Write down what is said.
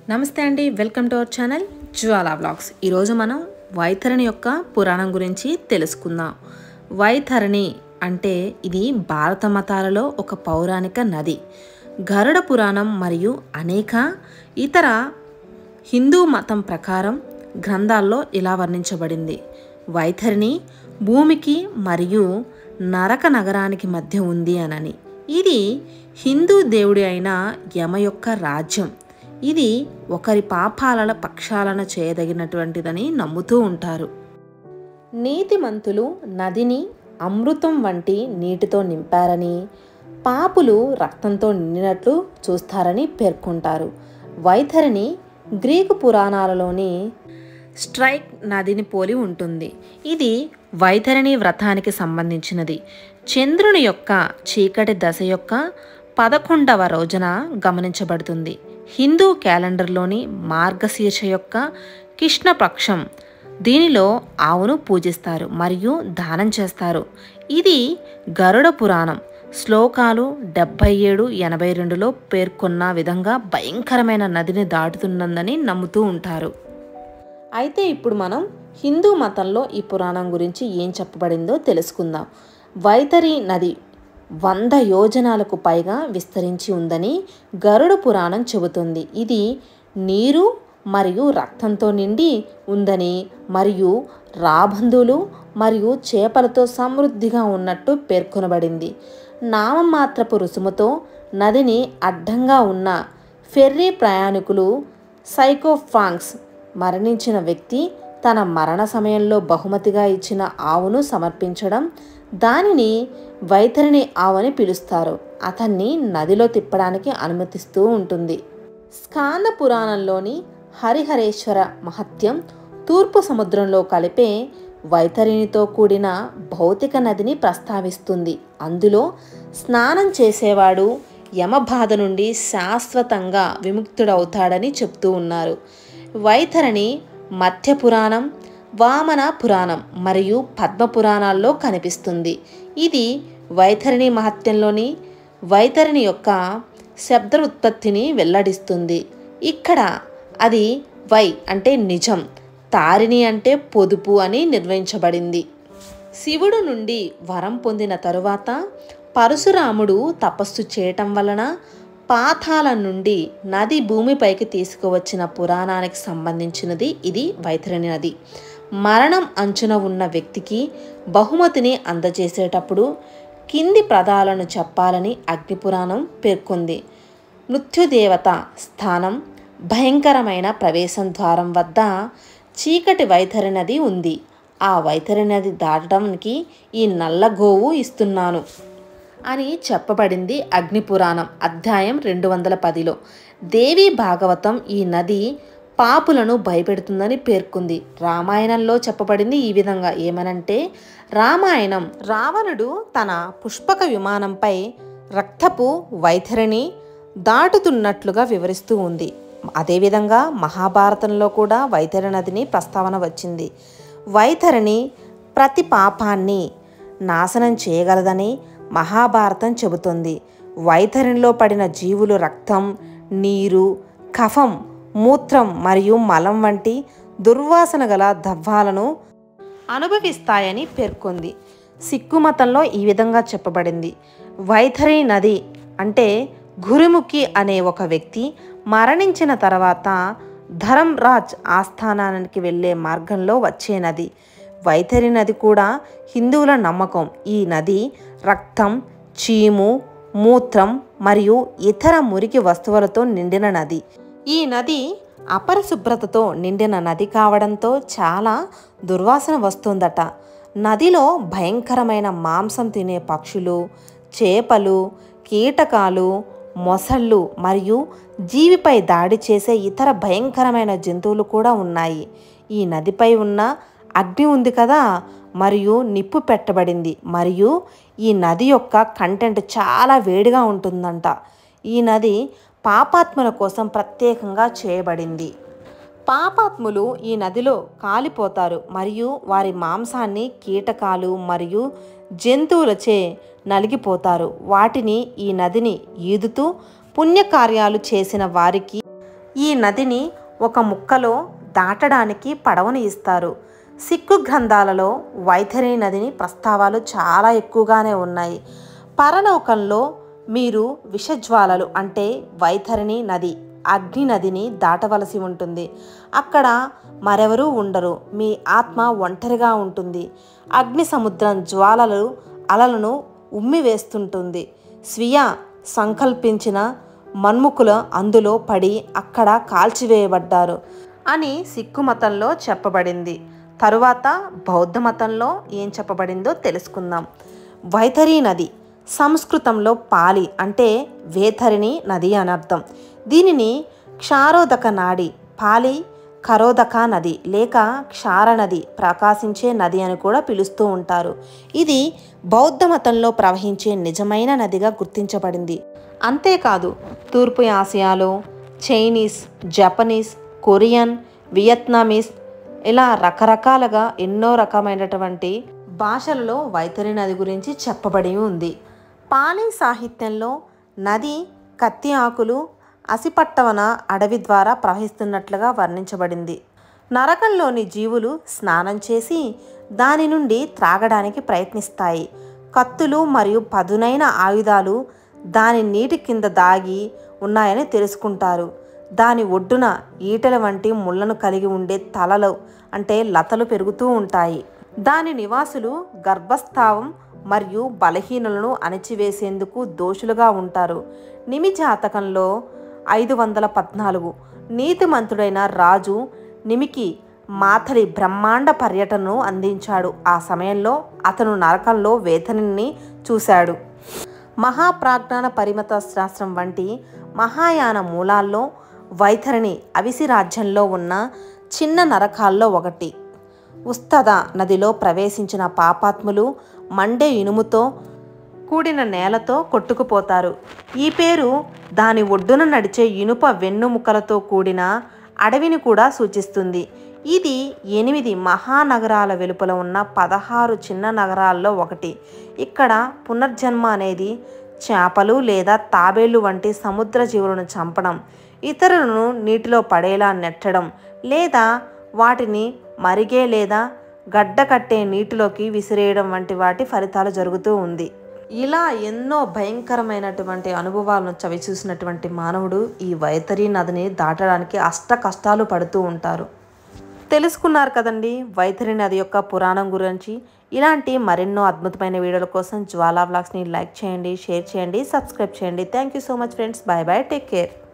నమస్తే అండి welcome to our channel Jwala vlogs ఈరోజు మనం వైతరణి యొక్క పురాణం గురించి తెలుసుకుందాం వైతరణి అంటే ఇది భారత మతాలలో ఒక పౌరాణిక నది గరుడ పురాణం మరియు అనేక ఇతర హిందూ మతం ప్రకారం గ్రంథాల్లో ఇలా వర్ణించబడింది వైతరిణి భూమికి మరియు నరక నగరానికి మధ్య ఉంది అనని ఇది హిందూ దేవుడి అయిన యమ యొక్క రాజ్యం ఇది ఒకరి పాపాల పక్షాలను చేయదగినటువంటిదని నమ్ముతూ ఉంటారు నీతిమంతులు నదిని అమృతం వంటి నీటితో నింపారని పాపులు రక్తంతో నిండినట్లు చూస్తారని పేర్కొంటారు వైతరిని గ్రీకు పురాణాలలోని స్ట్రైక్ నదిని పోలి ఉంటుంది ఇది వైతరిణి వ్రతానికి సంబంధించినది చంద్రుని యొక్క చీకటి దశ యొక్క పదకొండవ రోజున గమనించబడుతుంది హిందూ క్యాలెండర్లోని మార్గశీర్ష యొక్క కృష్ణపక్షం దీనిలో ఆవును పూజిస్తారు మరియు దానం చేస్తారు ఇది గరుడ పురాణం శ్లోకాలు డెబ్బై ఏడు ఎనభై రెండులో పేర్కొన్న విధంగా భయంకరమైన నదిని దాటుతున్నదని నమ్ముతూ ఉంటారు అయితే ఇప్పుడు మనం హిందూ మతంలో ఈ పురాణం గురించి ఏం చెప్పబడిందో తెలుసుకుందాం వైతరి నది వంద యోజనాలకు పైగా విస్తరించి ఉందని గరుడ పురాణం చెబుతుంది ఇది నీరు మరియు రక్తంతో నిండి ఉందని మరియు రాబందులు మరియు చేపలతో సమృద్ధిగా ఉన్నట్టు పేర్కొనబడింది నామమాత్రపు రుసుముతో నదిని అడ్డంగా ఉన్న ఫెర్రీ ప్రయాణికులు సైకోఫాంక్స్ మరణించిన వ్యక్తి తన మరణ సమయంలో బహుమతిగా ఇచ్చిన ఆవును సమర్పించడం దానిని వైతరిణి ఆవుని పిలుస్తారు అతన్ని నదిలో తిప్పడానికి అనుమతిస్తూ ఉంటుంది స్కాంద పురాణంలోని హరిహరేశ్వర మహత్యం తూర్పు సముద్రంలో కలిపే వైతరిణితో కూడిన భౌతిక నదిని ప్రస్తావిస్తుంది అందులో స్నానం చేసేవాడు యమబాధ నుండి శాశ్వతంగా విముక్తుడవుతాడని చెప్తూ ఉన్నారు వైతరణి మధ్య పురాణం వామన పురాణం మరియు పద్మ పురాణాల్లో కనిపిస్తుంది ఇది వైతరిణి మహత్యంలోని వైతరిణి యొక్క శబ్ద ఉత్పత్తిని వెల్లడిస్తుంది ఇక్కడ అది వై అంటే నిజం తారిణి అంటే పొదుపు అని నిర్వహించబడింది శివుడు నుండి వరం పొందిన తరువాత పరశురాముడు తపస్సు చేయటం వలన పాతాల నుండి నది భూమిపైకి తీసుకువచ్చిన పురాణానికి సంబంధించినది ఇది వైతరిణి నది మరణం అంచున ఉన్న వ్యక్తికి బహుమతిని అందజేసేటప్పుడు కింది ప్రదాలను చెప్పాలని అగ్నిపురాణం పేర్కొంది మృత్యుదేవత స్థానం భయంకరమైన ప్రవేశం ద్వారం వద్ద చీకటి వైతరి నది ఉంది ఆ వైతరి నది దాటడానికి ఈ నల్ల గోవు ఇస్తున్నాను అని చెప్పబడింది అగ్నిపురాణం అధ్యాయం రెండు వందల పదిలో దేవి భాగవతం ఈ నది పాపులను భయపెడుతుందని పేర్కొంది రామాయణంలో చెప్పబడింది ఈ విధంగా ఏమనంటే రామాయణం రావణుడు తన పుష్పక విమానంపై రక్తపు వైతరిని దాటుతున్నట్లుగా వివరిస్తూ ఉంది అదేవిధంగా మహాభారతంలో కూడా వైతరి నదిని ప్రస్తావన వచ్చింది వైతరిని ప్రతి పాపాన్ని నాశనం చేయగలదని మహాభారతం చెబుతుంది వైతరినిలో పడిన జీవులు రక్తం నీరు కఫం మూత్రం మరియు మలం వంటి దుర్వాసన గల దవ్వాలను అనుభవిస్తాయని పేర్కొంది సిక్కు మతంలో ఈ విధంగా చెప్పబడింది వైతరి నది అంటే గురుముఖి అనే ఒక వ్యక్తి మరణించిన తర్వాత ధరంరాజ్ ఆస్థానానికి వెళ్ళే మార్గంలో వచ్చే నది వైతరి నది కూడా హిందువుల నమ్మకం ఈ నది రక్తం చీము మూత్రం మరియు ఇతర మురికి వస్తువులతో నిండిన నది ఈ నది అపరిశుభ్రతతో నిండిన నది కావడంతో చాలా దుర్వాసన వస్తుందట నదిలో భయంకరమైన మాంసం తినే పక్షులు చేపలు కీటకాలు మొసళ్ళు మరియు జీవిపై దాడి చేసే ఇతర భయంకరమైన జంతువులు కూడా ఉన్నాయి ఈ నదిపై ఉన్న అగ్ని ఉంది కదా మరియు నిప్పు పెట్టబడింది మరియు ఈ నది యొక్క కంటెంట్ చాలా వేడిగా ఉంటుందంట ఈ నది పాపాత్ముల కోసం ప్రత్యేకంగా చేయబడింది పాపాత్ములు ఈ నదిలో కాలిపోతారు మరియు వారి మాంసాన్ని కీటకాలు మరియు జంతువులచే నలిగిపోతారు వాటిని ఈ నదిని ఈదుతూ పుణ్యకార్యాలు చేసిన వారికి ఈ నదిని ఒక ముక్కలో దాటడానికి పడవను ఇస్తారు సిక్కు గ్రంథాలలో వైతరిణి నదిని ప్రస్తావాలు చాలా ఎక్కువగానే ఉన్నాయి పరలోకంలో మీరు విషజ్వాలలు అంటే వైతరిణి నది అగ్ని నదిని దాటవలసి ఉంటుంది అక్కడ మరెవరూ ఉండరు మీ ఆత్మ ఒంటరిగా ఉంటుంది అగ్ని సముద్రం జ్వాలలు అలలను ఉమ్మి వేస్తుంటుంది స్వీయ సంకల్పించిన మన్ముఖుల అందులో పడి అక్కడ కాల్చివేయబడ్డారు అని సిక్కు మతంలో చెప్పబడింది తరువాత బౌద్ధ మతంలో ఏం చెప్పబడిందో తెలుసుకుందాం వైతరి నది సంస్కృతంలో పాలి అంటే వేతరిణి నది అని అర్థం దీనిని క్షారోదక నాడి పాలి కరోదక నది లేక క్షార నది ప్రకాశించే నది అని కూడా పిలుస్తూ ఉంటారు ఇది బౌద్ధ మతంలో ప్రవహించే నిజమైన నదిగా గుర్తించబడింది అంతేకాదు తూర్పు ఆసియాలో చైనీస్ జపనీస్ కొరియన్ వియత్నామీస్ ఇలా రకరకాలుగా ఎన్నో రకమైనటువంటి భాషలలో వైతరి నది గురించి చెప్పబడి ఉంది పాలీ సాహిత్యంలో నది కత్తి ఆకులు అసిపట్టవన అడవి ద్వారా ప్రవహిస్తున్నట్లుగా వర్ణించబడింది నరకంలోని జీవులు స్నానం చేసి దాని నుండి త్రాగడానికి ప్రయత్నిస్తాయి కత్తులు మరియు పదునైన ఆయుధాలు దాని నీటి కింద దాగి ఉన్నాయని తెలుసుకుంటారు దాని ఒడ్డున ఈటల వంటి ముళ్ళను కలిగి ఉండే తలలు అంటే లతలు పెరుగుతూ ఉంటాయి దాని నివాసులు గర్భస్థావం మరియు బలహీనులను అణచివేసేందుకు దోషులుగా ఉంటారు నిమి జాతకంలో ఐదు వందల పద్నాలుగు నీతిమంతుడైన రాజు నిమికి మాథలి బ్రహ్మాండ పర్యటనను అందించాడు ఆ సమయంలో అతను నరకంలో వేతనిని చూశాడు మహాప్రాజ్ఞాన పరిమత శాస్త్రం వంటి మహాయాన మూలాల్లో వైతరిణి అవిసి రాజ్యంలో ఉన్న చిన్న నరకాల్లో ఒకటి ఉస్తద నదిలో ప్రవేశించిన పాపాత్ములు మండే ఇనుముతో కూడిన నేలతో కొట్టుకుపోతారు ఈ పేరు దాని ఒడ్డున నడిచే ఇనుప వెన్నుముక్కలతో కూడిన అడవిని కూడా సూచిస్తుంది ఇది ఎనిమిది మహానగరాల వెలుపల ఉన్న పదహారు చిన్న నగరాల్లో ఒకటి ఇక్కడ పునర్జన్మ అనేది చేపలు లేదా తాబేళ్లు వంటి సముద్ర జీవులను చంపడం ఇతరులను నీటిలో పడేలా నెట్టడం లేదా వాటిని మరిగే లేదా గడ్డ కట్టే నీటిలోకి విసిరేయడం వంటి వాటి ఫలితాలు జరుగుతూ ఉంది ఇలా ఎన్నో భయంకరమైనటువంటి అనుభవాలను చవిచూసినటువంటి మానవుడు ఈ వైతరి నదిని దాటడానికి అష్ట కష్టాలు పడుతూ ఉంటారు తెలుసుకున్నారు కదండి వైతరి నది యొక్క పురాణం గురించి ఇలాంటి మరెన్నో అద్భుతమైన వీడియోల కోసం జ్వాలా వ్లాగ్స్ని లైక్ చేయండి షేర్ చేయండి సబ్స్క్రైబ్ చేయండి thank you so much friends bye bye take care